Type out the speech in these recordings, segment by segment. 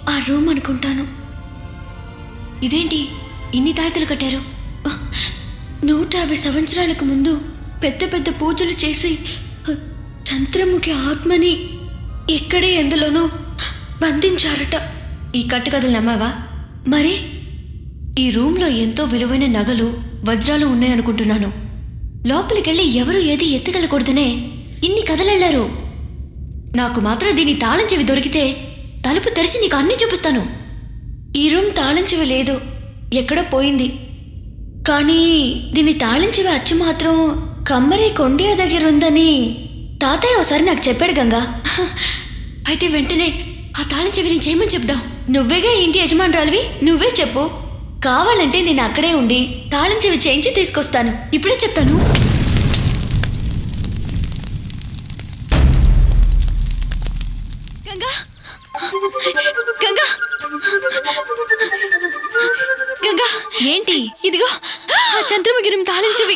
ఆ రూమ్ అనుకుంటాను ఇదేంటి ఇన్ని తాయెత్తులు కట్టారు నూట యాభై సంవత్సరాలకు ముందు పెద్ద పెద్ద పూజలు చేసి చంద్రముఖి ఆత్మని ఇక్కడే ఎందులోనో బంధించారట ఈ కట్టుకథలు నమ్మావా మరి ఈ రూమ్లో ఎంతో విలువైన నగలు వజ్రాలు ఉన్నాయనుకుంటున్నాను లోపలికెళ్ళి ఎవరు ఏది ఎత్తుకెళ్ళకూడదనే ఇన్ని కథలెళ్లారు నాకు మాత్రం దీని తాళం చెవి దొరికితే తలుపు తెరిచి నీకు అన్నీ చూపిస్తాను ఈ రూమ్ తాళం చెవి లేదు ఎక్కడో పోయింది కానీ దీని తాళం చెవి అచ్చు మాత్రం కమ్మరి కొండియా దగ్గర ఉందని తాతయ్య ఒకసారి నాకు చెప్పాడు గంగా అయితే వెంటనే ఆ తాళం చెవి నేను చేయమని చెప్దాం నువ్వేగా ఇంటి యజమానురాలివి నువ్వే చెప్పు కావాలంటే నేను అక్కడే ఉండి తాళం చెవి చేయించి తీసుకొస్తాను ఇప్పుడే చెప్తాను గంగా గంగా గంగా ఏంటి ఇదిగో ఆ చంద్రముగిరం తాళం చెవి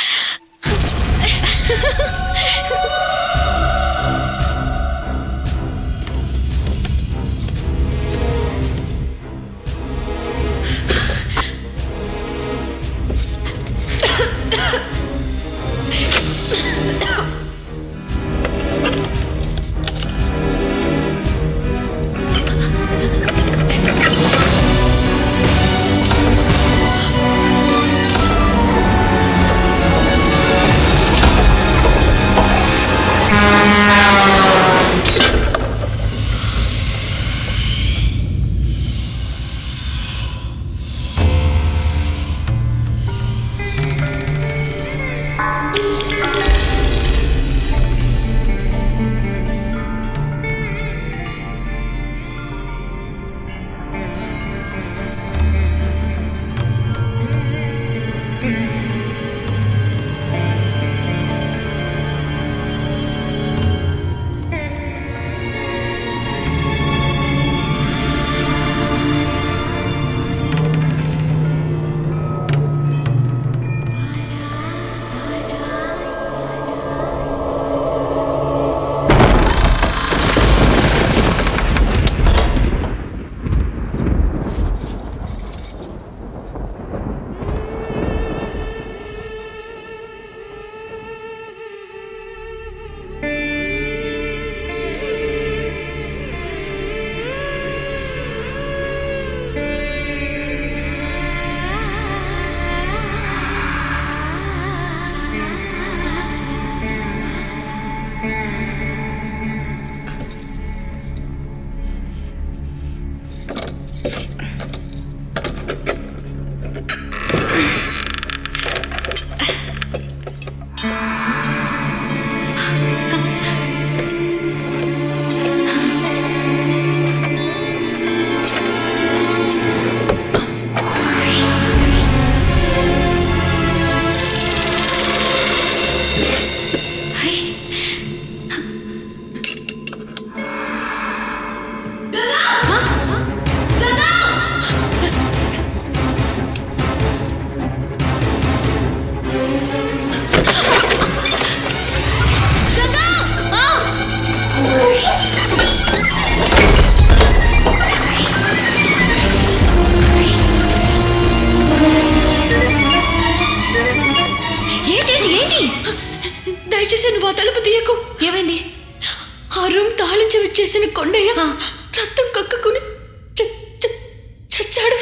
ఏంటేంటి ఏంటి దయచేసి నువ్వు ఆ తలుపు తీయకు ఏమైంది ఆ రూమ్ తాళం చెవి చేసిన కొండయ్య రక్తం కక్కుకుని చ- చ- చచ్చాడు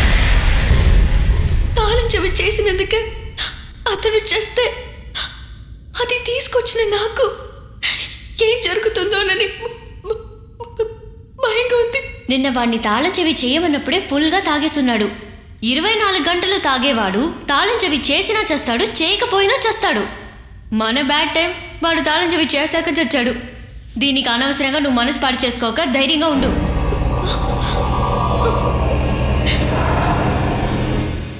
తాళం చెవి చేసినందుకే అతను చేస్తే అది తీసుకొచ్చిన నాకు ఏం జరుగుతుందోనని మ- మ- భయంగా ఉంది నిన్న వాడిని తాళం చెవి చేయమన్నప్పుడే ఫుల్గా తాగేస్తున్నాడు ఇరవై నాలుగు గంటలు తాగేవాడు తాళం చెవి చేసినా చేస్తాడు చేయకపోయినా చేస్తాడు మన బ్యాడ్ టైం వాడు తాళం చెవి చేశాక చచ్చాడు దీనికి అనవసరంగా నువ్వు మనసు పాడు చేసుకోక ధైర్యంగా ఉండు